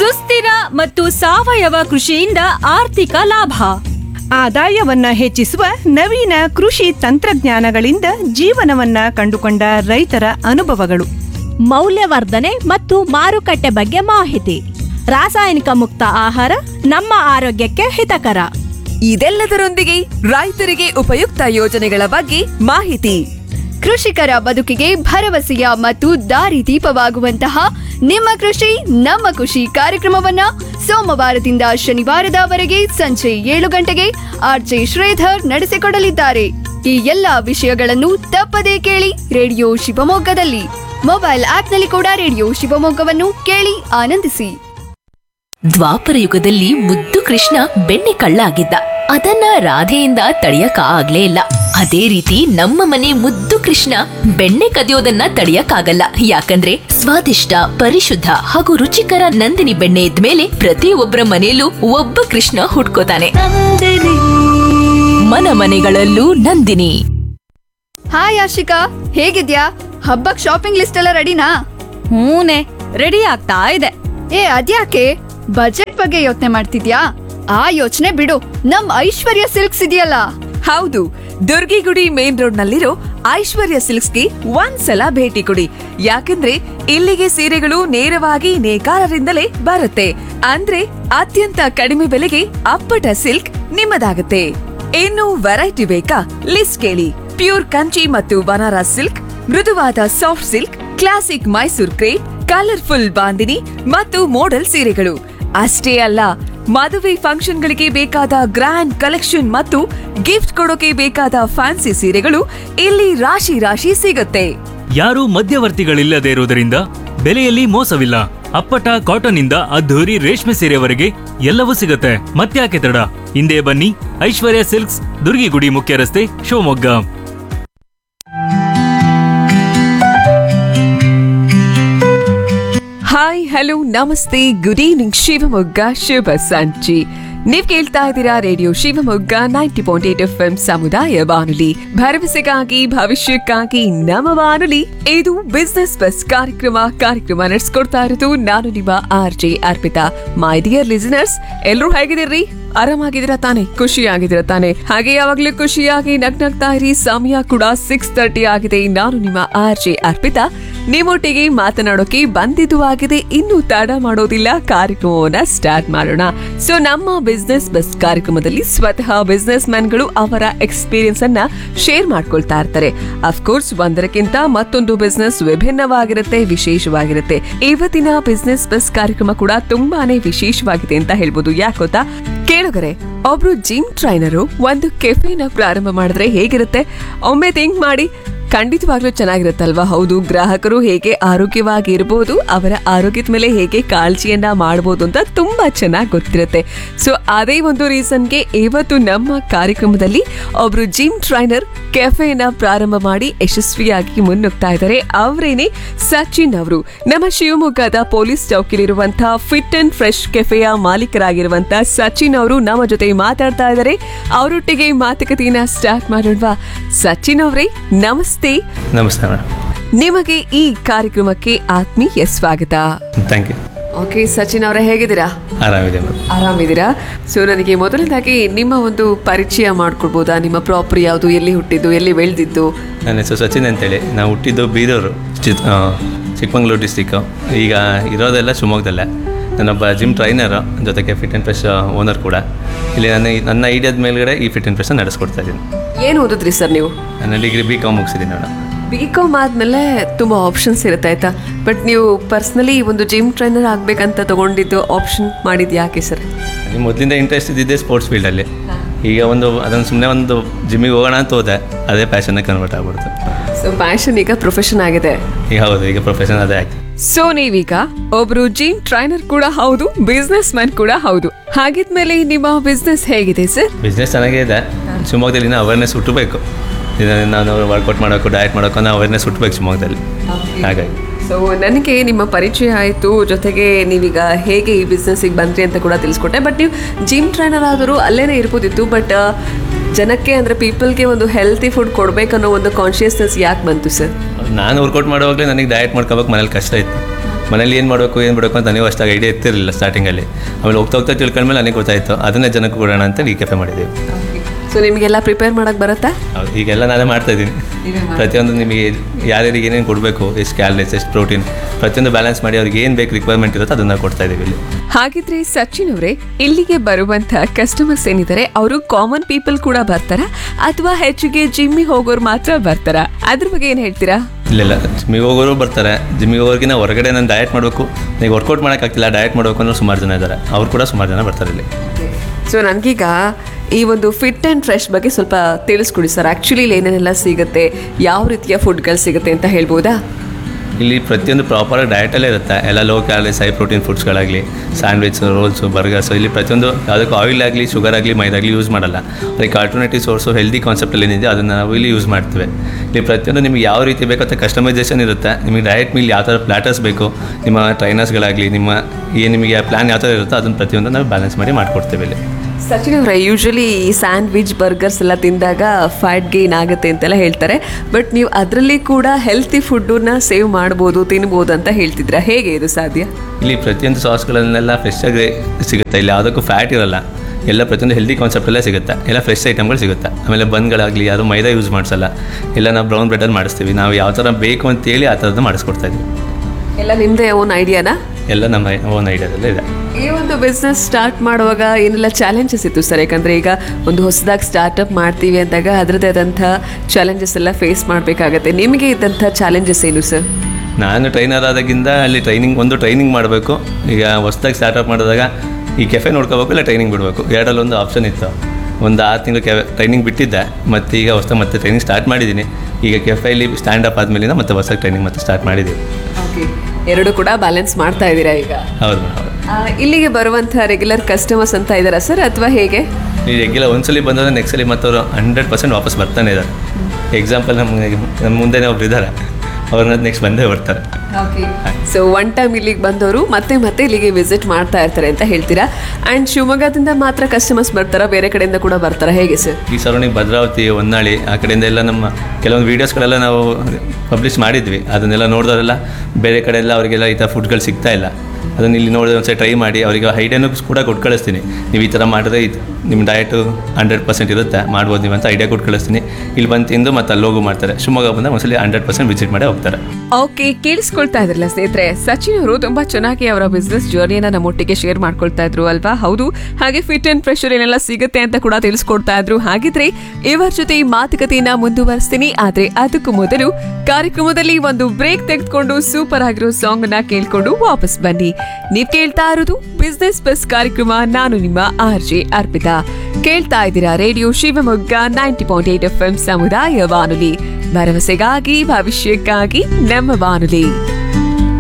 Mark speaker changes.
Speaker 1: ಸುಸ್ಥಿರ ಮತ್ತು ಸಾವಯವ ಕೃಷಿಯಿಂದ ಆರ್ಥಿಕ ಲಾಭ
Speaker 2: ಆದಾಯವನ್ನ ಹೆಚ್ಚಿಸುವ ನವೀನ ಕೃಷಿ ತಂತ್ರಜ್ಞಾನಗಳಿಂದ ಜೀವನವನ್ನ ಕಂಡುಕೊಂಡ ರೈತರ ಅನುಭವಗಳು
Speaker 3: ಮೌಲ್ಯವರ್ಧನೆ ಮತ್ತು ಮಾರುಕಟ್ಟೆ ಬಗ್ಗೆ ಮಾಹಿತಿ ರಾಸಾಯನಿಕ ಮುಕ್ತ ಆಹಾರ ನಮ್ಮ ಆರೋಗ್ಯಕ್ಕೆ ಹಿತಕರ
Speaker 4: ಇದೆಲ್ಲದರೊಂದಿಗೆ ರೈತರಿಗೆ ಉಪಯುಕ್ತ ಯೋಜನೆಗಳ ಬಗ್ಗೆ ಮಾಹಿತಿ
Speaker 5: ಕೃಷಿಕರ ಬದುಕಿಗೆ ಭರವಸೆಯ ಮತ್ತು ದಾರಿದೀಪವಾಗುವಂತಹ ನಿಮ್ಮ ಕೃಷಿ ನಮ್ಮ ಖುಷಿ ಕಾರ್ಯಕ್ರಮವನ್ನ ಸೋಮವಾರದಿಂದ ಶನಿವಾರದವರೆಗೆ ಸಂಜೆ ಏಳು ಗಂಟೆಗೆ ಆರ್ಜೆ ಶ್ರೀಧರ್ ನಡೆಸಿಕೊಡಲಿದ್ದಾರೆ ಈ ಎಲ್ಲಾ ವಿಷಯಗಳನ್ನು ತಪ್ಪದೇ ಕೇಳಿ ರೇಡಿಯೋ ಶಿವಮೊಗ್ಗದಲ್ಲಿ ಮೊಬೈಲ್ ಆಪ್ನಲ್ಲಿ ಕೂಡ ರೇಡಿಯೋ ಶಿವಮೊಗ್ಗವನ್ನು ಕೇಳಿ ಆನಂದಿಸಿ
Speaker 6: ದ್ವಾಪರ ಯುಗದಲ್ಲಿ ಮುದ್ದು ಕೃಷ್ಣ ಬೆಣ್ಣೆ ಕಳ್ಳ ಆಗಿದ್ದ ಅದನ್ನ ರಾಧೆಯಿಂದ ತಡೆಯಕ ಆಗ್ಲೇ ಇಲ್ಲ ಅದೇ ರೀತಿ ನಮ್ಮ ಮನೆ ಮುದ್ದು ಕೃಷ್ಣ ಬೆಣ್ಣೆ ಕದಿಯೋದನ್ನ ತಡೆಯಕ್ಕಾಗಲ್ಲ ಯಾಕಂದ್ರೆ ಸ್ವಾದಿಷ್ಟ ಪರಿಶುದ್ಧ ಹಾಗೂ ರುಚಿಕರ ನಂದಿನಿ ಬೆಣ್ಣೆ ಇದ್ಮೇಲೆ ಪ್ರತಿಯೊಬ್ಬರ ಮನೆಯಲ್ಲೂ ಒಬ್ಬ ಕೃಷ್ಣ ಹುಟ್ಕೋತಾನೆ ಮನ ಮನೆಗಳಲ್ಲೂ ನಂದಿನಿ
Speaker 5: ಹಾಯ್ ಆಶಿಕಾ ಹೇಗಿದ್ಯಾ ಹಬ್ಬಕ್ ಶಾಪಿಂಗ್ ಲಿಸ್ಟ್ ಎಲ್ಲ ರೆಡಿನಾ
Speaker 1: ಹೂನೆ ರೆಡಿ ಆಗ್ತಾ ಇದೆ
Speaker 5: ಏ ಅದ್ಯಾಕೆ ಬಜೆಟ್ ಬಗ್ಗೆ ಯೋಚನೆ ಮಾಡ್ತಿದ್ಯಾ ಆ ಯೋಚನೆ ಬಿಡು ನಮ್ ಐಶ್ವರ್ಯ ಸಿಲ್ಕ್ಸ್ ಇದೆಯಲ್ಲ
Speaker 4: ಹೌದು ದುರ್ಗಿಗುಡಿ ಮೇನ್ ರೋಡ್ ನಲ್ಲಿರೋ ಐಶ್ವರ್ಯ ಸಿಲ್ಕ್ಸ್ಗೆ ಒಂದ್ಸಲ ಭೇಟಿ ಕೊಡಿ ಯಾಕಂದ್ರೆ ಇಲ್ಲಿಗೆ ಸೀರೆಗಳು ನೇರವಾಗಿ ನೇಕಾರರಿಂದಲೇ ಬರುತ್ತೆ ಅಂದ್ರೆ ಅತ್ಯಂತ ಕಡಿಮೆ ಬೆಲೆಗೆ ಅಪ್ಪಟ ಸಿಲ್ಕ್ ನಿಮ್ಮದಾಗುತ್ತೆ ಇನ್ನು ವೆರೈಟಿ ಬೇಕಾ ಲಿಸ್ಟ್ ಕೇಳಿ ಪ್ಯೂರ್ ಕಂಚಿ ಮತ್ತು ಬನಾರಸ್ ಸಿಲ್ಕ್ ಮೃದುವಾದ soft silk classic Mysore crepe colourful bandhani ಮತ್ತು ಮೋಡಲ್ ಸೀರೆಗಳು ಅಷ್ಟೇ ಅಲ್ಲ ಮದುವೆ ಫಂಕ್ಷನ್ಗಳಿಗೆ ಬೇಕಾದ ಗ್ರ್ಯಾಂಡ್ ಕಲೆಕ್ಷನ್ ಮತ್ತು ಗಿಫ್ಟ್ ಕೊಡೋಕೆ ಬೇಕಾದ ಫ್ಯಾನ್ಸಿ ಸೀರೆಗಳು ಇಲ್ಲಿ ರಾಶಿ ರಾಶಿ ಸಿಗುತ್ತೆ
Speaker 7: ಯಾರೂ ಮಧ್ಯವರ್ತಿಗಳಿಲ್ಲದೆ ಇರುವುದರಿಂದ ಬೆಲೆಯಲ್ಲಿ ಮೋಸವಿಲ್ಲ ಅಪ್ಪಟ ಕಾಟನ್ ಇಂದ ಅದ್ಧೂರಿ ರೇಷ್ಮೆ ಸೀರೆವರೆಗೆ ಎಲ್ಲವೂ ಸಿಗುತ್ತೆ ಮತ್ತ್ಯಾಕೆ ತಡ ಹಿಂದೆ ಬನ್ನಿ ಐಶ್ವರ್ಯ ಸಿಲ್ಕ್ಸ್ ದುರ್ಗಿಗುಡಿ ಮುಖ್ಯ ರಸ್ತೆ ಶಿವಮೊಗ್ಗ
Speaker 4: ಹಾಯ್ ಹಲೋ ನಮಸ್ತೆ ಗುಡ್ ಈವ್ನಿಂಗ್ ಶಿವಮೊಗ್ಗ ಶುಭ ಸಂಜೆ ನೀವ್ ಕೇಳ್ತಾ ಇದ್ದೀರಾ radio Shivamogga ninety point eight F M ಸಮುದಾಯ ಬಾನುಲಿ ಭರವಸೆಗಾಗಿ ಭವಿಷ್ಯಕ್ಕಾಗಿ ನಮ್ಮ ಬಾನುಲಿ ಇದು ಬಿಸ್ನೆಸ್ ಬಸ್ ಕಾರ್ಯಕ್ರಮ ಕಾರ್ಯಕ್ರಮ ನಡೆಸ್ಕೊಡ್ತಾ ಇರೋದು ನಾನು ನಿಮ್ಮ R J Arpitha my dear listeners ಎಲ್ರೂ ಹೇಗಿದ್ದೀರಿ ಆರಾಮಾಗಿದ್ದೀರಾ ತಾನೆ ಖುಷಿಯಾಗಿದ್ದೀರಾ ತಾನೆ ಹಾಗೆ ಯಾವಾಗ್ಲೂ ಖುಷಿಯಾಗಿ ನಗ್ನಗ್ತಾ ಇರಿ ಸಮಯ ಕೂಡ ಸಿಕ್ಸ್ ತರ್ಟಿ ಆಗಿದೆ ನಾನು ನಿಮ್ಮ ಆರ್ ಜೆ ಅರ್ಪಿತಾ ನಿಮ್ಮೊಟ್ಟಿಗೆ ಮಾತನಾಡೋಕೆ ಬಂದಿದ್ದು ಆಗಿದೆ ಇನ್ನು ತಡ ಮಾಡೋದಿಲ್ಲ ಕಾರ್ಯಕ್ರಮವನ್ನ ಸ್ಟಾರ್ಟ್ ಮಾಡೋಣ ಸೊ ನಮ್ಮ ಬಿಸ್ನೆಸ್ ಬಸ್ ಕಾರ್ಯಕ್ರಮದಲ್ಲಿ ಸ್ವತಃ ಬಿಸ್ನೆಸ್ ಮ್ಯಾನ್ಗಳು ಅವರ ಎಕ್ಸ್ಪೀರಿಯನ್ಸ್ ಅನ್ನ ಶೇರ್ ಮಾಡ್ಕೊಳ್ತಾ ಇರ್ತಾರೆ ಅಫ್ಕೋರ್ಸ್ ಒಂದರಕ್ಕಿಂತ ಮತ್ತೊಂದು ಬಿಸ್ನೆಸ್ ವಿಭಿನ್ನವಾಗಿರುತ್ತೆ ವಿಶೇಷವಾಗಿರುತ್ತೆ ಇವತ್ತಿನ ಬಿಸ್ನೆಸ್ ಬಸ್ ಕಾರ್ಯಕ್ರಮ ಕೂಡ ತುಂಬಾನೇ ವಿಶೇಷವಾಗಿದೆ ಅಂತ ಹೇಳ್ಬೋದು ಯಾಕೆ ಗೊತ್ತಾ ಕೇಳುಗರೆ ಒಬ್ರು ಜಿಮ್ ಟ್ರೈನರು ಒಂದು ಕೆಫೆನ ಪ್ರಾರಂಭ ಮಾಡಿದ್ರೆ ಹೇಗಿರುತ್ತೆ ಒಮ್ಮೆ ಥಿಂಕ್ ಮಾಡಿ ಖಂಡಿತವಾಗ್ಲೂ ಚೆನ್ನಾಗಿರುತ್ತಲ್ವಾ ಹೌದು ಗ್ರಾಹಕರು ಹೇಗೆ ಆರೋಗ್ಯವಾಗಿ ಇರಬಹುದು ಅವರ ಆರೋಗ್ಯದ ಮೇಲೆ ಹೇಗೆ ಕಾಳಜಿಯನ್ನ ಮಾಡಬಹುದು ಅಂತ ತುಂಬಾ ಚೆನ್ನಾಗಿ ಗೊತ್ತಿರುತ್ತೆ ಸೊ ಅದೇ ಒಂದು ರೀಸನ್ಗೆ ಇವತ್ತು ನಮ್ಮ ಕಾರ್ಯಕ್ರಮದಲ್ಲಿ ಒಬ್ರು ಜಿಮ್ ಟ್ರೈನರ್ ಕೆಫೆನ ಪ್ರಾರಂಭ ಮಾಡಿ ಯಶಸ್ವಿಯಾಗಿ ಮುನ್ನುಗ್ತಾ ಇದ್ದಾರೆ ಅವರೇನೆ ಸಚಿನ್ ಅವರು ನಮ್ಮ ಶಿವಮೊಗ್ಗದ ಪೊಲೀಸ್ ಚೌಕಿಲಿರುವಂತಹ ಫಿಟ್ ಅಂಡ್ ಫ್ರೆಶ್ ಕೆಫೆಯ ಮಾಲೀಕರಾಗಿರುವಂತಹ ಸಚಿನ್ ಅವರು ನಮ್ಮ ಜೊತೆ ಮಾತಾಡ್ತಾ ಇದ್ದಾರೆ ಅವರೊಟ್ಟಿಗೆ ಮಾತುಕತೆಯನ್ನ ಸ್ಟಾರ್ಟ್ ಮಾಡೋಣವಾ ಸಚಿನ್ ಅವರೇ ನಮಸ್ತೆ
Speaker 8: ನಮಸ್ತೆ ಮೇಡಮ್
Speaker 4: ನಿಮಗೆ ಈ ಕಾರ್ಯಕ್ರಮಕ್ಕೆ ಆತ್ಮೀಯ ಸ್ವಾಗತ
Speaker 8: ಥ್ಯಾಂಕ್ ಯು
Speaker 4: ಓಕೆ ಸಚಿನ್ ಅವರೇ ಹೇಗಿದ್ದೀರಾ
Speaker 8: ಆರಾಮಿದೆ ಮೇಡಮ್
Speaker 4: ಆರಾಮಿದ್ದೀರಾ ಸೊ ನನಗೆ ಮೊದಲನೇದಾಗಿ ನಿಮ್ಮ ಒಂದು ಪರಿಚಯ ಮಾಡ್ಕೊಡ್ಬೋದಾ ನಿಮ್ಮ ಪ್ರಾಪರ್ ಯಾವುದು ಎಲ್ಲಿ ಹುಟ್ಟಿದ್ದು ಎಲ್ಲಿ ಬೆಳೆದಿದ್ದು
Speaker 8: ನನ್ನ ಹೆಸರು ಸಚಿನ್ ಅಂತೇಳಿ ನಾವು ಹುಟ್ಟಿದ್ದು ಬೀದೂರು ಚಿತ್ ಆ, ಚಿಕ್ಕಮಂಗ್ಳೂರು ಡಿಸ್ಟಿಕ್ಕು ಈಗ ಇರೋದೆಲ್ಲ ಶಿವಮೊಗ್ಗದಲ್ಲೇ ನಾನೊಬ್ಬ ಜಿಮ್ ಟ್ರೈನರು ಜೊತೆಗೆ ಫಿಟ್ ಆ್ಯಂಡ್ ಫ್ರೆಶ್ ಓನರ್ ಕೂಡ ಇಲ್ಲಿ ನನ್ನ ನನ್ನ ಐಡಿಯಾದ ಮೇಲ್ಗಡೆ ಈ ಫಿಟ್ ಆ್ಯಂಡ್ ಫ್ರೆಶ್ ನಡೆಸ್ಕೊಡ್ತಾ ಇದ್ದೀನಿ
Speaker 4: ಏನು ಓದಿದ್ರಿ ಸರ್ ನೀವು
Speaker 8: ನನ್ನ ಡಿಗ್ರಿ ಬಿ ಕಾಮ್ ಮುಗಿಸಿದ್ದೀನಿ ಮೇಡಮ್
Speaker 4: ಬಿ ಕಾಮ್ ಆದಮೇಲೆ ತುಂಬ ಆಪ್ಷನ್ಸ್ ಇರುತ್ತೆ ಆಯ್ತಾ ಬಟ್ ನೀವು ಪರ್ಸ್ನಲಿ ಒಂದು ಜಿಮ್ ಟ್ರೈನರ್ ಆಗಬೇಕಂತ ತಗೊಂಡಿದ್ದು ಆಪ್ಷನ್ ಮಾಡಿದ್ದು ಯಾಕೆ ಸರ್
Speaker 8: ನನಗೆ ಮೊದಲಿಂದ ಇಂಟ್ರೆಸ್ಟ್ ಇದ್ದಿದ್ದೆ ಸ್ಪೋರ್ಟ್ಸ್ ಫೀಲ್ಡಲ್ಲಿ ಈಗ ಒಂದು ಅದನ್ನು ಸುಮ್ಮನೆ ಒಂದು ಜಿಮ್ಮಿಗೆ ಹೋಗೋಣ ಅಂತ ಹೋದೆ ಅದೇ ಪ್ಯಾಷನ್ನಾಗಿ ಕನ್ವರ್ಟ್ ಆಗ್ಬಿಡ್ತು
Speaker 4: ಸೊ ಪ್ಯಾಷನ್ ಈಗ ಪ್ರೊಫೆಷನ್ ಆಗಿದೆ
Speaker 8: ಈಗ ಹೌದು ಈಗ ಪ್ರೊಫೆಷನ್ ಅದೇ ಆಯ್ತು
Speaker 4: ಸೊ ನೀವೀಗ ಒಬ್ರು ಜಿಮ್ ಟ್ರೈನರ್ ಕೂಡ ಹೌದು ಬಿಸ್ನೆಸ್ ಮ್ಯಾನ್ ಕೂಡ ಹೌದು ಹಾಗಿದ್ಮೇಲೆ ನಿಮ್ಮ ಬಿಸ್ನೆಸ್ ಹೇಗಿದೆ ಸರ್
Speaker 8: ಬಿಸ್ನೆಸ್ ಚೆನ್ನಾಗೇ ಇದೆ ಶಿವಮೊಗ್ಗದಲ್ಲಿ ಇನ್ನೂ ಅವೇರ್ನೆಸ್ ಹುಟ್ಟಬೇಕು ಇದನ್ನು ನಾನು ವರ್ಕೌಟ್ ಮಾಡೋಕ್ಕೂ ಡಯಟ್ ಮಾಡೋಕ್ಕೂ ನಾವು ಅವೇರ್ನೆಸ್ ಹುಟ್ಟಬೇಕು ಶಿವಮೊಗ್ಗದಲ್ಲಿ ಹಾಗಾಗಿ
Speaker 4: ಸೊ ನನಗೆ ನಿಮ್ಮ ಪರಿಚಯ ಆಯಿತು ಜೊತೆಗೆ ನೀವೀಗ ಹೇಗೆ ಈ ಬಿಸ್ನೆಸ್ಸಿಗೆ ಬಂದ್ರಿ ಅಂತ ಕೂಡ ತಿಳಿಸ್ಕೊಟ್ಟೆ ಬಟ್ ನೀವು ಜಿಮ್ ಟ್ರೈನರ್ ಆದರೂ ಅಲ್ಲೇನೇ ಇರ್ಬೋದಿತ್ತು ಬಟ್ ಜನಕ್ಕೆ ಅಂದರೆ ಪೀಪಲ್ಗೆ ಒಂದು ಹೆಲ್ತಿ ಫುಡ್ ಕೊಡಬೇಕನ್ನೋ ಒಂದು ಕಾನ್ಷಿಯಸ್ನೆಸ್ ಯಾಕೆ ಬಂತು ಸರ್
Speaker 8: ನಾನು ವರ್ಕೌಟ್ ಮಾಡುವಾಗಲೇ ನನಗೆ ಡಯಟ್ ಮಾಡ್ಕೋಬೇಕು ಮನೇಲಿ ಕಷ್ಟ ಇತ್ತು ಮನೇಲಿ ಏನು ಮಾಡಬೇಕು ಏನು ಬಿಡಬೇಕು ಅಂತ ನನಗೂ ಅಷ್ಟಾಗಿ ಐಡಿಯಾ ಇರ್ತಿರಲಿಲ್ಲ ಸ್ಟಾರ್ಟಿಂಗಲ್ಲಿ ಆಮೇಲೆ ಹೋಗ್ತಾ ಹೋಗ್ತಾ ತಿಳ್ಕೊಂಡ್ಮೇಲೆ ನನಗೆ ಗೊತ್ತಾಯಿತು ಅದನ್ನೇ ಜನಕ್ಕೆ ಕೊಡೋಣ ಅಂತ ಈ ಕೆಫೆ ಮಾಡಿದ್ದೀವಿ
Speaker 4: ಸೊ ನಿಮಗೆಲ್ಲ ಪ್ರಿಪೇರ್ ಮಾಡಕ್ ಬರುತ್ತಾ
Speaker 8: ಹೌದು ಈಗೆಲ್ಲ ನಾನೇ ಮಾಡ್ತಾ ಇದ್ದೀನಿ ಪ್ರತಿಯೊಂದು ನಿಮಗೆ ಯಾರ್ಯಾರಿಗೆ ಏನೇನು ಕೊಡಬೇಕು ಎಷ್ಟು ಕ್ಯಾಲರೀಸ್ ಎಷ್ಟು ಪ್ರೋಟೀನ್ ಪ್ರತಿಯೊಂದು ಬ್ಯಾಲೆನ್ಸ್ ಮಾಡಿ ಅವ್ರಿಗೆ ಏನು ಬೇಕು ರಿಕ್ವೈರ್ಮೆಂಟ್ ಇರುತ್ತೋ ಅದನ್ನು ಕೊಡ್ತಾ ಇದ್ದೀವಿ ಇಲ್ಲಿ
Speaker 4: ಹಾಗಿದ್ರೆ ಸಚಿನ್ ಅವರೇ ಇಲ್ಲಿಗೆ ಬರುವಂತ ಕಸ್ಟಮರ್ಸ್ ಏನಿದ್ದಾರೆ ಅವರು ಕಾಮನ್ ಪೀಪಲ್ ಕೂಡ ಬರ್ತಾರಾ ಅಥವಾ ಹೆಚ್ಚಿಗೆ ಜಿಮ್ಮಿಗೆ ಹೋಗೋರು ಮಾತ್ರ ಬರ್ತಾರಾ ಅದ್ರ ಬಗ್ಗೆ ಏನ್ ಹೇಳ್ತೀರಾ
Speaker 8: ಇಲ್ಲ ಇಲ್ಲ ಜಿಮ್ಮಿಗೆ ಹೋಗೋರು ಬರ್ತಾರೆ ಜಿಮ್ಮಿಗೆ ಹೋಗೋರ್ಗಿನ ಹೊರಗಡೆ ನಾನು ಡಯಟ್ ಮಾಡಬೇಕು ನನಗೆ ವರ್ಕೌಟ್ ಮಾಡೋಕ್ಕಾಗ್ತಿಲ್ಲ ಡಯಟ್ ಮಾಡಬೇಕು ಅನ್ನೋ ಸುಮಾರು ಜನ ಇದ್ದಾರೆ ಅವ್ರು ಕೂಡ ಸುಮಾರು ಜನ ಬರ್ತಾರೆ ಇಲ್ಲಿ
Speaker 4: ಸೊ ನನಗೀಗ ಈ ಒಂದು ಫಿಟ್ ಆ್ಯಂಡ್ ಫ್ರೆಶ್ ಬಗ್ಗೆ ಸ್ವಲ್ಪ ತಿಳಿಸ್ಕೊಡಿ ಸರ್ ಆ್ಯಕ್ಚುಲಿ ಇಲ್ಲಿ ಏನೇನೆಲ್ಲ ಸಿಗುತ್ತೆ ಯಾವ ರೀತಿಯ ಫುಡ್ಗಳು ಸಿಗುತ್ತೆ ಅಂತ ಹೇಳ್ಬೋದಾ
Speaker 8: ಇಲ್ಲಿ ಪ್ರತಿಯೊಂದು ಪ್ರಾಪರ್ ಡಯಟಲ್ಲೇ ಇರುತ್ತೆ ಎಲ್ಲ ಲೋ ಕ್ಯಾಲರೀಸ್ ಹೈ ಪ್ರೋಟೀನ್ ಫುಡ್ಸ್ಗಳಾಗಲಿ ಸ್ಯಾಂಡ್ವಿಚ್ ರೋಲ್ಸು ಬರ್ಗರ್ಸು ಇಲ್ಲಿ ಪ್ರತಿಯೊಂದು ಯಾವುದಕ್ಕೂ ಆಯಿಲ್ ಆಗಲಿ ಶುಗರ್ ಆಗಲಿ ಮೈದಾಗಲಿ ಯೂಸ್ ಮಾಡಲ್ಲ ಅದಕ್ಕೆ ಆಲ್ಟರ್ನೇಟಿವ್ ಸೋರ್ಸು ಹೆಲ್ದಿ ಕಾನ್ಸೆಪ್ಟಲ್ಲಿ ಏನಿದೆ ಅದನ್ನು ನಾವು ಇಲ್ಲಿ ಯೂಸ್ ಮಾಡ್ತೀವಿ ಇಲ್ಲಿ ಪ್ರತಿಯೊಂದು ನಿಮಗೆ ಯಾವ ರೀತಿ ಬೇಕೋ ಅಂತ ಕಸ್ಟಮೈಸೇಷನ್ ಇರುತ್ತೆ ನಿಮಗೆ ಡಯಟ್ ಮೀಲ್ ಯಾವ ಥರ ಪ್ಲಾಟರ್ಸ್ ಬೇಕು ನಿಮ್ಮ ಟ್ರೈನರ್ಸ್ಗಳಾಗಲಿ ನಿಮ್ಮ ಏನು ನಿಮಗೆ ಪ್ಲ್ಯಾನ್ ಯಾವ ಥರ ಇರುತ್ತೋ ಅದನ್ನು ಪ್ರತಿಯೊಂದು ನಾವು ಬ್ಯಾಲೆನ್ಸ್ ಮಾಡಿ ಮಾಡಿಕೊಡ್ತೀವಿ ಇಲ್ಲಿ
Speaker 4: ಸಚಿನ್ ಅವರೇ ಯೂಶಲಿ ಈ ಸ್ಯಾಂಡ್ವಿಚ್ ಬರ್ಗರ್ಸ್ ಎಲ್ಲ ತಿಂದಾಗ ಫ್ಯಾಟ್ ಗೇನ್ ಆಗುತ್ತೆ ಅಂತೆಲ್ಲ ಹೇಳ್ತಾರೆ ಬಟ್ ನೀವು ಅದರಲ್ಲಿ ಕೂಡ ಹೆಲ್ತಿ ಫುಡ್ಡನ್ನ ಸೇವ್ ಮಾಡ್ಬೋದು ತಿನ್ಬೋದು ಅಂತ ಹೇಳ್ತಿದ್ರ ಹೇಗೆ ಇದು ಸಾಧ್ಯ
Speaker 8: ಇಲ್ಲಿ ಪ್ರತಿಯೊಂದು ಸಾಸ್ಗಳನ್ನೆಲ್ಲ ಫ್ರೆಶ್ ಆಗಿ ಸಿಗುತ್ತೆ ಇಲ್ಲಿ ಯಾವುದಕ್ಕೂ ಫ್ಯಾಟ್ ಇರಲ್ಲ ಎಲ್ಲ ಪ್ರತಿಯೊಂದು ಹೆಲ್ದಿ ಕಾನ್ಸೆಪ್ಟಲ್ಲೇ ಸಿಗುತ್ತೆ ಎಲ್ಲ ಫ್ರೆಶ್ ಐಟಮ್ಗಳು ಸಿಗುತ್ತೆ ಆಮೇಲೆ ಬನ್ಗಳಾಗಲಿ ಯಾರು ಮೈದಾ ಯೂಸ್ ಮಾಡಿಸಲ್ಲ ಎಲ್ಲ ನಾವು ಬ್ರೌನ್ ಬ್ರೆಡಲ್ಲಿ ಮಾಡಿಸ್ತೀವಿ ನಾವು ಯಾವ ಥರ ಬೇಕು ಅಂತೇಳಿ ಆ ಥರದ್ದು ಮಾಡಿಸ್ಕೊಡ್ತಾ ಇದ್ದೀವಿ
Speaker 4: ಎಲ್ಲ ನಿಮ್ಮದೇ ಓನ್ ಐಡಿಯಾನಾ
Speaker 8: ಎಲ್ಲ ನಮ್ಮ ಓನ್ ಐಡಿಯಾದಲ್ಲೇ ಇದೆ
Speaker 4: ಈ ಒಂದು ಬಿಸ್ನೆಸ್ ಸ್ಟಾರ್ಟ್ ಮಾಡುವಾಗ ಏನೆಲ್ಲ ಚಾಲೆಂಜಸ್ ಇತ್ತು ಸರ್ ಯಾಕಂದರೆ ಈಗ ಒಂದು ಹೊಸದಾಗಿ ಸ್ಟಾರ್ಟಪ್ ಮಾಡ್ತೀವಿ ಅಂದಾಗ ಅದರದ್ದೇ ಆದಂಥ ಚಾಲೆಂಜಸ್ ಎಲ್ಲ ಫೇಸ್ ಮಾಡಬೇಕಾಗತ್ತೆ ನಿಮಗೆ ಇದ್ದಂಥ ಚಾಲೆಂಜಸ್ ಏನು ಸರ್
Speaker 8: ನಾನು ಟ್ರೈನರ್ ಆದಾಗಿಂದ ಅಲ್ಲಿ ಟ್ರೈನಿಂಗ್ ಒಂದು ಟ್ರೈನಿಂಗ್ ಮಾಡಬೇಕು ಈಗ ಹೊಸ್ದಾಗಿ ಸ್ಟಾರ್ಟಪ್ ಮಾಡಿದಾಗ ಈ ಕೆಫೆ ನೋಡ್ಕೋಬೇಕು ಇಲ್ಲ ಟ್ರೈನಿಂಗ್ ಬಿಡಬೇಕು ಎರಡಲ್ಲೊಂದು ಆಪ್ಷನ್ ಇತ್ತು ಒಂದು ಆರು ತಿಂಗಳು ಕೆ ಟ್ರೈನಿಂಗ್ ಬಿಟ್ಟಿದ್ದೆ ಮತ್ತು ಈಗ ಹೊಸ ಮತ್ತೆ ಟ್ರೈನಿಂಗ್ ಸ್ಟಾರ್ಟ್ ಮಾಡಿದ್ದೀನಿ ಈಗ ಕೆಫೆಯಲ್ಲಿ ಸ್ಟ್ಯಾಂಡಪ್ ಆದಮೇಲಿಂದ ಮತ್ತೆ ಹೊಸ ಟ್ರೈನಿಂಗ್ ಮತ್ತೆ ಸ್ಟಾರ್ಟ್ ಮಾಡಿದ್ದೀವಿ
Speaker 4: ಓಕೆ ಎರಡು ಕೂಡ ಬ್ಯಾಲೆನ್ಸ್ ಮಾಡ್ತಾ ಇದ್ದೀರಾ ಈಗ
Speaker 8: ಹೌದು ಮೇಡಮ್ ಹೌದು
Speaker 4: ಆ, ಇಲ್ಲಿಗೆ ಬರುವಂಥ ರೆಗ್ಯುಲರ್ ಕಸ್ಟಮರ್ಸ್ ಅಂತ ಇದ್ದಾರಾ ಸರ್ ಅಥವಾ ಹೇಗೆ
Speaker 8: ಈ ರೆಗ್ಯುಲರ್ ಒಂದ್ಸಲಿ ಬಂದರೆ ನೆಕ್ಸ್ಟ್ ಸಲ ಮತ್ತೆ ಅವರು ಹಂಡ್ರೆಡ್ ಪರ್ಸೆಂಟ್ ವಾಪಸ್ ಬರ್ತಾನೆ ಇದ್ದಾರೆ ಎಕ್ಸಾಂಪಲ್ ನಮಗೆ ನಮ್ಮ ಮುಂದೆನೇ ಒಬ್ರು ಇದ್ದಾರೆ ಅವ್ರನ್ನ ನೆಕ್ಸ್ಟ್ ಬಂದೇ ಬರ್ತಾರೆ
Speaker 4: ಸೊ ಒನ್ ಟೈಮ್ ಇಲ್ಲಿಗೆ ಬಂದವರು ಮತ್ತೆ ಮತ್ತೆ ಇಲ್ಲಿಗೆ ವಿಸಿಟ್ ಮಾಡ್ತಾ ಇರ್ತಾರೆ ಅಂತ ಹೇಳ್ತೀರಾ ಆ್ಯಂಡ್ ಶಿವಮೊಗ್ಗದಿಂದ ಮಾತ್ರ ಕಸ್ಟಮರ್ಸ್ ಬರ್ತಾರಾ ಬೇರೆ ಕಡೆಯಿಂದ ಕೂಡ ಬರ್ತಾರಾ ಹೇಗೆ ಸರ್
Speaker 8: ಈ ಸರೌಂಡಿಂಗ್ ಭದ್ರಾವತಿ ಹೊನ್ನಾಳಿ ಆ ಕಡೆಯಿಂದ ಎಲ್ಲ ನಮ್ಮ ಕೆಲವೊಂದು ವೀಡಿಯೋಸ್ಗಳೆಲ್ಲ ನಾವು ಪಬ್ಲಿಷ್ ಮಾಡಿದ್ವಿ ಅದನ್ನೆಲ್ಲ ನೋಡಿದವರೆಲ್ಲ ಬೇರೆ ಕಡೆ ಎಲ್ಲ ಅವರಿಗೆಲ್ಲ ಈ ಥರ ಫುಡ್ಗಳು ಸಿಗ್ತಾ ಇಲ್ಲ ಅದನ್ನು ಇಲ್ಲಿ ನೋಡಿದ್ರೆ ಒಂದ್ಸರಿ ಟ್ರೈ ಮಾಡಿ ಅವರಿಗೆ ಐಡಿಯಾನು ಕೂಡ ಕೊಟ್ಟು ಕಳಿಸ್ತೀನಿ ನೀವು ಈ ಥರ ಮಾಡಿದ್ರೆ ಇದು ನಿಮ್ಮ ಡಯಟು ಹಂಡ್ರೆಡ್ ಪರ್ಸೆಂಟ್ ಇರುತ್ತೆ ಮಾಡ್ಬೋದು ನೀವು ಅಂತ ಐಡಿಯಾ ಕೊಟ್ಟು ಕಳಿಸ್ತೀನಿ ಇಲ್ಲಿ ಬಂದು ತಿಂದು ಮತ್ತೆ ಅಲ್ಲಿ ಹೋಗು ಮಾಡ್ತಾರೆ ಶಿವಮೊಗ್ಗ ಬಂದಾಗ ಒಂದ್ಸಲಿ ಹಂಡ್ರೆಡ್ ಪರ್ಸೆಂಟ್ ವಿಸಿಟ್ ಮಾಡಿ ಹೋಗ್ತಾರೆ
Speaker 4: ಓಕೆ ಕೇಳಿಸ್ಕೊಳ್ತಾ ಇದ್ರಲ್ಲ ಸ್ನೇಹಿತರೆ ಸಚಿನ್ ಅವರು ತುಂಬಾ ಚೆನ್ನಾಗಿ ಅವರ ಬಿಸ್ನೆಸ್ ಜರ್ನಿಯನ್ನ ನಮ್ಮೊಟ್ಟಿಗೆ ಶೇರ್ ಮಾಡ್ಕೊಳ್ತಾ ಇದ್ರು ಅಲ್ವಾ ಹೌದು ಹಾಗೆ ಫಿಟ್ ಅಂಡ್ ಪ್ರೆಷರ್ ಏನೆಲ್ಲ ಸಿಗುತ್ತೆ ಅಂತ ಕೂಡ ತಿಳಿಸ್ಕೊಡ್ತಾ ಇದ್ರು ಹಾಗಿದ್ರೆ ಇವರ ಜೊತೆ ಈ ಮಾತುಕತೆಯನ್ನ ಮುಂದುವರಿಸ್ತೀನಿ ಆದ್ರೆ ಅದಕ್ಕೂ ಮೊದಲು ಕಾರ್ಯಕ್ರಮದಲ್ಲಿ ಒಂದು ಬ್ರೇಕ್ ತೆಗೆದುಕೊಂಡು ಸೂಪರ್ ಆಗಿರೋ ಸಾಂಗ್ ನ ಕೇಳ್ಕೊಂಡು ವಾಪಸ್ ಬನ್ನಿ ನೀವ್ ಕೇಳ್ತಾ ಇರೋದು ಬಿಸ್ನೆಸ್ ಬಸ್ ಕಾರ್ಯಕ್ರಮ ನಾನು ನಿಮ್ಮ ಆರ್ ಜೆ ಅರ್ಪಿತಾ ಕೇಳ್ತಾ ಇದ್ದೀರಾ radio Shivamogga ninety point eight F M ಸಮುದಾಯ ಬಾನುಲಿ ಭರವಸೆಗಾಗಿ ಭವಿಷ್ಯಕ್ಕಾಗಿ ನಮ್ಮ ಬಾನುಲಿ